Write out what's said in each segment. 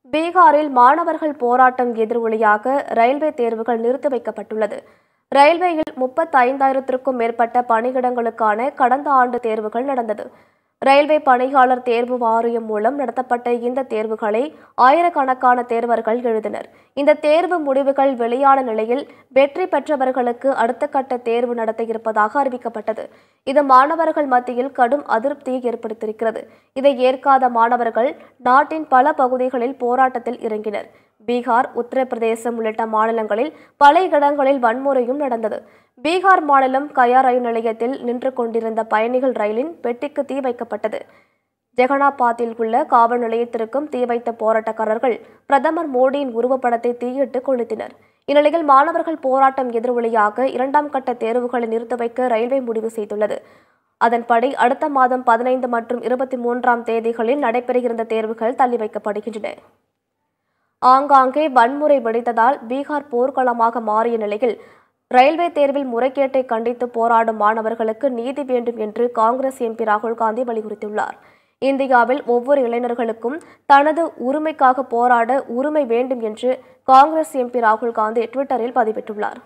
பீகாரில் மாணவர்கள் போராட்டம் எதிரொலியாக ரயில்வே தேர்வுகள் நிறுத்தி வைக்கப்பட்டுள்ளது ரயில்வேயில் முப்பத்தைந்தாயிரத்திற்கும் மேற்பட்ட பணியிடங்களுக்கான கடந்த ஆண்டு தேர்வுகள் நடந்தது ரயில்வே பணியாளர் தேர்வு வாரியம் மூலம் நடத்தப்பட்ட இந்த தேர்வுகளை ஆயிரக்கணக்கான தேர்வர்கள் எழுதினர் இந்த தேர்வு முடிவுகள் வெளியான நிலையில் வெற்றி பெற்றவர்களுக்கு அடுத்த கட்ட தேர்வு நடத்த இருப்பதாக அறிவிக்கப்பட்டது இது மாணவர்கள் மத்தியில் கடும் அதிருப்தியை ஏற்படுத்தியிருக்கிறது இதை ஏற்காத மாணவர்கள் நாட்டின் பல பகுதிகளில் போராட்டத்தில் இறங்கினர் பீகார் உத்தரப்பிரதேசம் உள்ளிட்ட மாநிலங்களில் பல இடங்களில் வன்முறையும் நடந்தது பீகார் மாநிலம் கயா ரயில் நிலையத்தில் நின்று கொண்டிருந்த பயணிகள் ரயிலின் பெட்டிக்கு தீ வைக்கப்பட்டது ஜெகனாபாத்தில் உள்ள காவல் நிலையத்திற்கும் தீ வைத்த போராட்டக்காரர்கள் பிரதமர் மோடியின் உருவப்படத்தை தீயிட்டு கொளுத்தினர் இந்நிலையில் மாணவர்கள் போராட்டம் எதிரொலியாக இரண்டாம் கட்ட தேர்வுகளை நிறுத்தி வைக்க ரயில்வே முடிவு செய்துள்ளது அதன்படி அடுத்த மாதம் பதினைந்து மற்றும் இருபத்தி மூன்றாம் தேதிகளில் நடைபெறுகின்ற தேர்வுகள் தள்ளி வைக்கப்படுகின்றன ஆங்காங்கே வன்முறை வெடித்ததால் பீகார் போர்க்களமாக மாறிய நிலையில் ரயில்வே தேர்வில் முறைகேட்டை கண்டித்து போராடும் மாணவர்களுக்கு நீதி வேண்டும் என்று காங்கிரஸ் எம்பி ராகுல் காந்தி வலியுறுத்தியுள்ளார் இந்தியாவில் ஒவ்வொரு இளைஞர்களுக்கும் தனது உரிமைக்காக போராட உரிமை வேண்டும் என்று காங்கிரஸ் எம்பி ராகுல் காந்தி ட்விட்டரில் பதிவிட்டுள்ளார்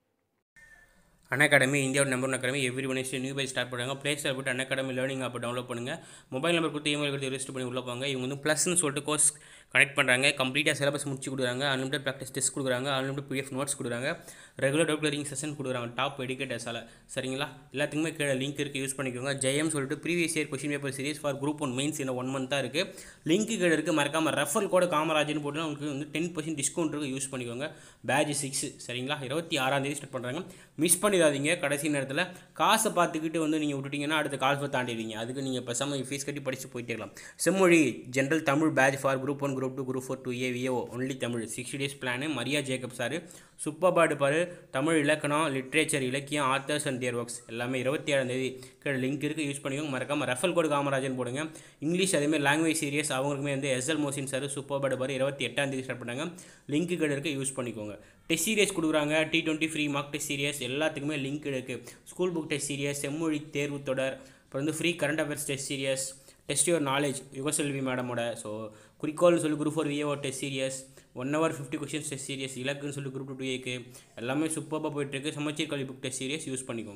அன் அகாடமி இந்தியாவோட number one academy everyone new by start பண்ணுறாங்க ப்ளே ஸ்டோர் போட்டு Unacademy learning app download பண்ணுங்கள் மொபைல் நம்பர் கொடுத்து இமெயில் கொடுத்து ரெஜிஸ்டர் பண்ணி உள்ள போங்க இவங்க வந்து ப்ளஸ்னு சொல்லிட்டு கோர்ஸ் கனெக்ட் பண்ணுறாங்க கம்ப்ளீட்டாக சிலபஸ் முடிச்சு கொடுக்குறாங்க அன்லிமிட்டட் ப்ராக்டிஸ் டெஸ்ட் கொடுக்குறாங்க அன்லிமிட்டட் பிடிஎஃப் நோட்ஸ் கொடுக்குறாங்க ரெகுலர் டவுட் கிளியரிங் செஷன் கொடுக்குறாங்க டாப் எடிக்கேட்டர்ஸால் சரிங்களா எல்லாத்துக்குமே கீழே லிங்க் இருக்குது யூஸ் பண்ணிக்கோங்க ஜெயம் சொல்லிட்டு previous year question paper series for group one mains இன்னும் ஒன் மந்த்தாக இருக்குது லிங்க் கீழே இருக்குது மறக்காமல் ரெஃபர் கோட காமராஜ்னு போட்டு உங்களுக்கு வந்து டென் பர்சன்ட் டிஸ்கவுண்ட் இருக்குது யூஸ் பண்ணிக்கோங்க பேட்ச் சிக்ஸ் சரிங்களா இருபத்தி ஆறாம் தேதி ஸ்டார்ட் பண்ணுறாங்க மிஸ் பண்ணிடாதீங்க கடைசி நேரத்தில் காசை பார்த்துக்கிட்டு வந்து நீங்கள் விட்டுட்டீங்கன்னா அடுத்த கால்ஃபை தாண்டிடுவீங்க அதுக்கு நீங்கள் பேசாமல் ஃபீஸ் கட்டி படித்து போயிட்டே இருக்கலாம் செம்மொழி general Tamil batch for group one group two group four two A VAO only Tamil sixty days plan Maria Jacob sir சூப்பர்பாடு பாரு தமிழ் இலக்கணம் லிட்ரேச்சர் இலக்கியம் ஆத்தர்ஸ் அண்ட் தியர் ஒர்க்ஸ் எல்லாமே இருபத்தி ஏழாம் தேதி கீழே லிங்க் இருக்குது யூஸ் பண்ணிக்கோங்க மறக்காமல் ரெஃபல் கோடு காமராஜன் போடுங்க இங்கிலீஷ் அதேமாதிரி லாங்குவேஜ் சீரியஸ் அவங்களுக்குமே வந்து எஸ்எல் மோசின் சார் சூப்பர்பாடு பாரு இருபத்தி எட்டாம் தேதி ஸ்டார்ட் பண்ணாங்க லிங்க் கீழே இருக்குது யூஸ் பண்ணிக்கோங்க டெஸ்ட் சீரியஸ் கொடுக்குறாங்க T twenty free mark test series எல்லாத்துக்குமே லிங்க் இருக்குது ஸ்கூல் புக் டெஸ்ட் சீரியஸ் செம்மொழி தேர்வு தொடர் அப்புறம் வந்து free current affairs test series test your knowledge யுகசெல்வி மேடமோட ஸோ குறிக்கோள்னு சொல்லி group four VAO test series one hour fifty questions test series இலக்குன்னு சொல்லி குரூப் டூ ஏக்கு எல்லாமே சூப்பராக போயிட்டுருக்கு சமச்சீர் கல்வி புக் டெஸ்ட் சீரியஸ் யூஸ் பண்ணிக்கோங்க